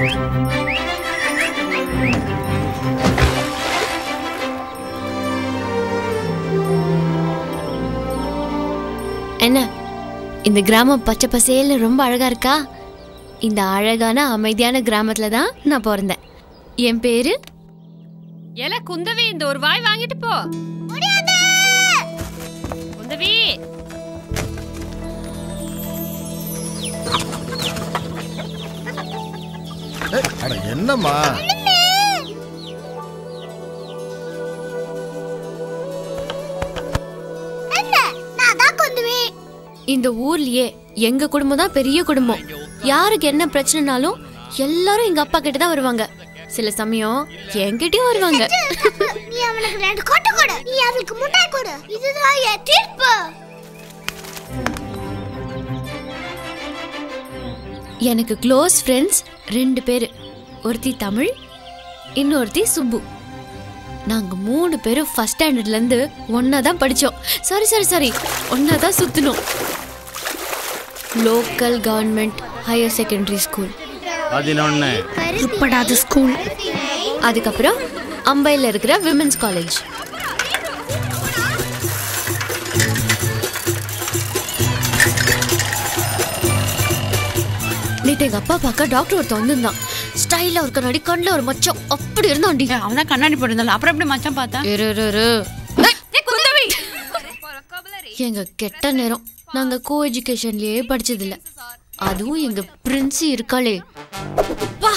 என்ன இந்த கிராமம் பச்சை பசேல்னு ரொம்ப அழகா இருக்கா இந்த அழகான அமைதியான கிராமத்துல தான் நான் பிறந்தேன் என் பேரு எல குந்தவி இந்த ஒரு வாய் வாங்கிட்டு போ குந்தவி ஏய், அட என்னம்மா இந்த ஊர்லயே எங்க குடும்பம் தான் பெரிய குடும்பம் யாருக்கு என்ன பிரச்சனைனாலும் எல்லாரும் எங்க அப்பா கிட்ட தான் வருவாங்க சில சமயம் என்கிட்டயும் வருவாங்க நீ அவனுக்கு ரெண்டு கொட்டை கொடு நீ அவளுக்கு முட்டாய் கொடு இதுதான் என் தீர்ப்பு எனக்கு க்ளோஸ் ஃப்ரெண்ட்ஸ் ரெண்டு பேர் ஒருத்தி தமிழ் இன்னொருத்தி சுப்பு நாங்க மூணு பேரும் ஃபர்ஸ்ட் ஸ்டாண்டர்ட்ல இருந்து ஒன்னா தான் படிச்சோம் சாரி சாரி சாரி ஒன்னா தான் சுத்தினோம் local government higher secondary school பதினொன்னு உட்படாத ஸ்கூல் அதுக்கப்புறம் அம்பையில் இருக்கிற விமென்ஸ் காலேஜ் நேற்று எங்க அப்பா பார்க்க டாக்டர் ஒருத்தன் வந்திருந்தான் ஸ்டைலா ஒரு கண்ணாடி கண்ணில் ஒரு மச்சம் அப்படி இருந்தான்டி அவன் தான் கண்ணாடி போட்டிருந்தால அப்புறம் எப்படி மச்சான் பார்த்தா இரு இரு, இரு எங்க கெட்ட நேரம் நாங்க கோ எஜுகேஷன்லயே படிச்சதில்ல அதுவும் எங்க பிரின்சி இருக்காளே பா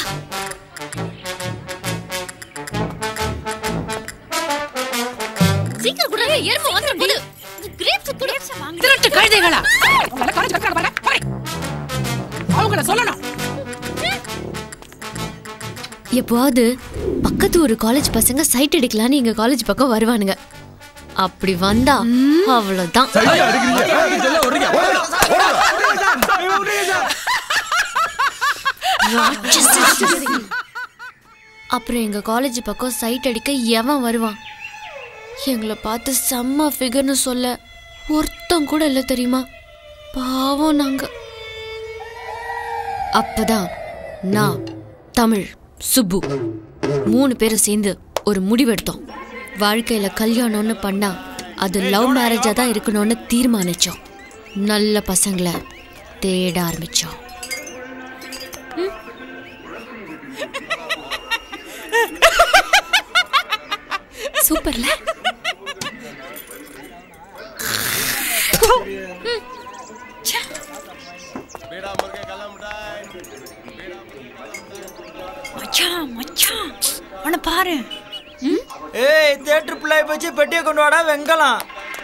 சீக்கிரம் கூட ஏறுமா வந்துடும் போது கிரேப்ஸ் கூட திருட்டு கழுதைகளா உங்களை காலேஜ் வைக்கிறாங்க பாரு, பாரு. அவங்கள சொல்லணும் எப்போவாது பக்கத்து ஒரு காலேஜ் பசங்க சைட் அடிக்கலான்னு எங்க காலேஜ் பக்கம் வருவானுங்க அப்படி வந்தா அவ்வளவுதான் ராட்சசி. அப்புறம் எங்க காலேஜ் பக்கம் சைட் அடிக்க எவன் வருவான் எங்களை பார்த்து செம்ம ஃபிகர்னு சொல்ல ஒருத்தன் கூட இல்லை தெரியுமா பாவம் நாங்க அப்பதான் நான் தமிழ் சுப்பு மூணு பேரும் சேர்ந்து ஒரு முடிவெடுத்தோம் வாழ்க்கையில கல்யாணம்னு பண்ணா அது லவ் மேரேஜா தான் இருக்கணும்னு தீர்மானிச்சோம் நல்ல பசங்களை தேட ஆரம்பிச்சோம் சூப்பர்ல மச்சான் மச்சான் அவனை பாரு ஏய் தேட்டர் பிள்ளை வச்சு பெட்டியை கொண்டு வாடா வெங்கலாம்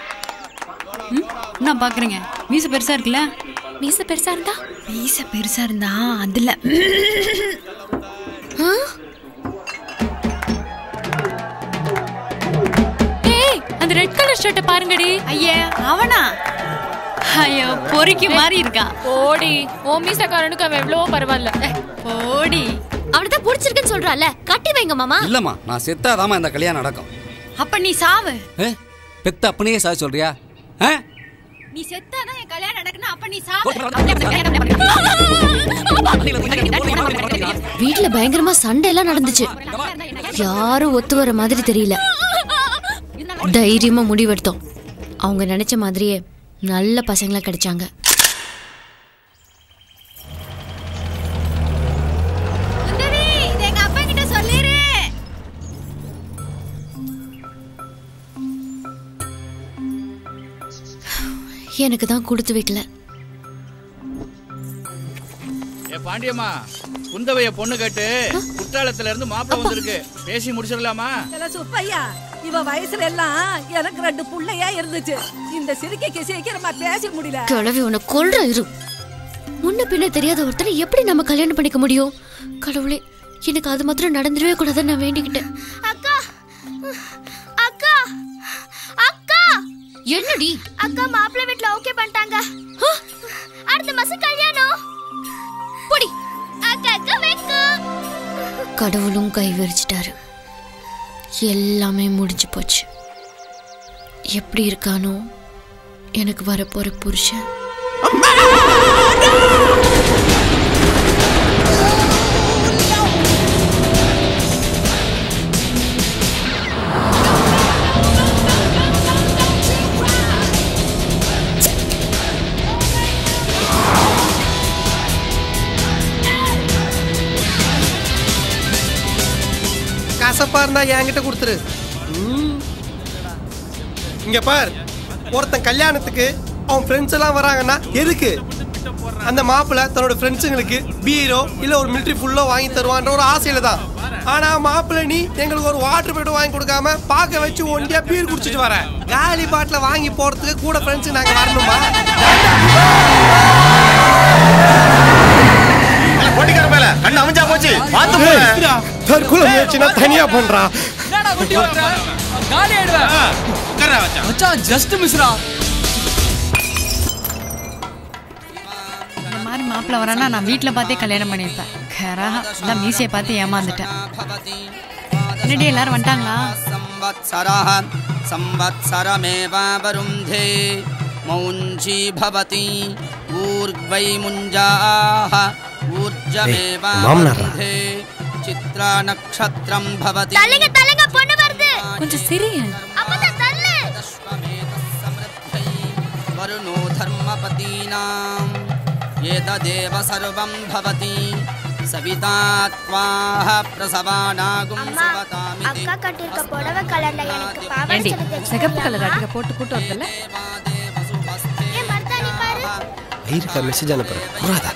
என்ன பாக்குறீங்க மீச பெருசா இருக்குல்ல மீச பெருசா இருந்தா மீச பெருசா இருந்தா அதுல ஏய் அந்த ரெட் கலர் ஷர்ட்டை பாருங்கடி ஐயே அவனா ஐயோ பொறுக்கி மாதிரி இருக்கான் ஓடி ஓ மீசக்காரனுக்கு அவன் எவ்வளவோ பரவாயில்ல ஓடி அவனுக்கு தான் பிடிச்சிருக்குன்னு சொல்றால கட்டி வைங்க மாமா இல்லம்மா நான் செத்தாதாம்மா இந்த கல்யாணம் நடக்கும் அப்ப நீ சாவு ஏ பெத்த அப்பனையே சாக சொல்றியா ஆ நீ செத்தாதான் என் கல்யாணம் நடக்கணும் அப்ப நீ சாவு வீட்ல பயங்கரமா சண்டை எல்லாம் நடந்துச்சு யாரும் ஒத்து வர மாதிரி தெரியல தைரியமா முடிவெடுத்தோம் அவங்க நினைச்ச மாதிரியே நல்ல பசங்களா கிடைச்சாங்க சுந்தரி இதை எங்க அப்பா கிட்ட சொல்லிரு எனக்கு தான் கொடுத்து வைக்கல ஏ பாண்டியம்மா குந்தவைய பொண்ணு கேட்டு குற்றாலத்துல இருந்து மாப்பிள்ளை வந்திருக்கு பேசி முடிச்சிடலாமா இல்ல சுப்பையா இவ வயசுல எல்லாம் எனக்கு ரெண்டு புள்ளையா இருந்துச்சு இந்த சிரிக்கைக்கு சீக்கிரமா பேச முடியல கிழவி உன்னை கொல்ற இரு முன்ன பின்ன தெரியாத ஒருத்தனை எப்படி நம்ம கல்யாணம் பண்ணிக்க முடியும் கடவுளே எனக்கு அது மாத்திரம் நடந்துடவே கூடாதுன்னு நான் வேண்டிக்கிட்டேன் அக்கா அக்கா அக்கா என்னடி அக்கா மாப்பிள்ளை வீட்ல ஓகே பண்ணிட்டாங்க அடுத்த மாசம் கல்யாணம் பொடி அக்கா அக்கா வெக்கம் கடவுளும் கை விரிச்சிட்டாரு எல்லாமே முடிஞ்சு போச்சு எப்படி இருக்கானோ எனக்கு வரப்போற புருஷன் அக்கா கசப்பா இருந்தா என்கிட்ட கொடுத்துரு ம். இங்க பார் ஒருத்தன் கல்யாணத்துக்கு அவன் ஃப்ரெண்ட்ஸ் எல்லாம் வராங்கன்னா எதுக்கு அந்த மாப்பிள்ளை தன்னோட ஃப்ரெண்ட்ஸுங்களுக்கு பீரோ இல்ல ஒரு மிலிட்ரி ஃபுல்லோ வாங்கி தருவான்ற ஒரு ஆசையில தான் ஆனா மாப்பிள்ளை நீ எங்களுக்கு ஒரு வாட்டர் பாட்டில் வாங்கி கொடுக்காம பார்க்க வச்சு ஒண்டியா பீர் குடிச்சிட்டு வர காலி பாட்டில் வாங்கி போறதுக்கு கூட ஃப்ரெண்ட்ஸ் நாங்க வரணுமா போட்டிக்கார மேல கண்ணு அமைஞ்சா போச்சு பார்த்து போல தற்கொலை முயற்சினா தனியா பண்றா என்னடா குட்டி ஓட்டுற காலி ஆயிடுவேன் மச்சான் ஜஸ்ட் மிஸ்ரா இந்த மாதிரி மாப்பிள்ள வரானா நான் வீட்டில் பார்த்தே கல்யாணம் பண்ணியிருப்பேன் கரஹா இந்த மீசையை பார்த்து ஏமாந்துட்டேன் என்னடி எல்லாரும் வந்துட்டாங்களா संवत्सरः संवत्सरमेवावरुन्धे मौञ्जी भवति ऊर्ग्वै मुञ्जाः ऊर्जमेवावरुन्धे चित्रा नक्षत्रं भवति தள்ளுங்க தள்ளுங்க பொண்ணு வருது கொஞ்சம் சிரிய அப்பதான் தள்ளு वरुणो धर्मपतीनाम् एतदेव सर्वं भवति सविता त्वाः प्रसवानागुं அம்மா सुवतामिति அக்கா கட்டிருக்க புடவை கலர்ல எனக்கு பாவாடை ஏண்டி சட்டை தைச்சு சிகப்பு கலர் தரியாமா? அடிக்க போட்டு கூட்டு வரதில்ல ஏ மருதாணி பாரு இருக்கா மெசேஜ் அனுப்புறேன் புறாதா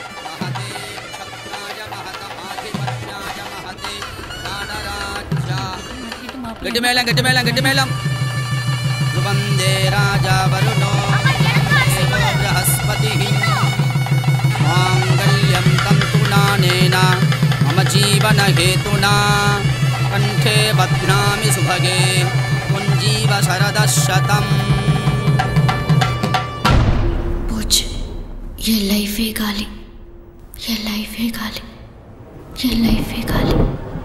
गड्डिमेलं गड्डिमेलं गड्डिमेलं ध्रुवन्दे राजा वरुणो देवो बृहस्पतिः माङ्गल्यं तन्तुनानेन मम जीवनहेतुना कण्ठे बध्नामि सुभगे पुञ्जीव शरदः शतम् போச்சு என் லைஃபே காலி என் லைஃபே காலி என் லைஃபே காலி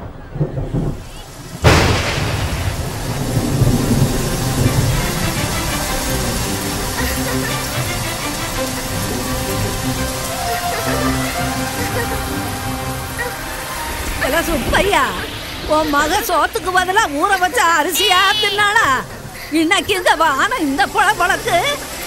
எல்லாம் சுப்பையா உன் மக சோத்துக்கு பதிலா ஊற வச்ச அரிசியா தின்னாளா இன்னைக்கு இந்த வானம் இந்த பழ பழக்கு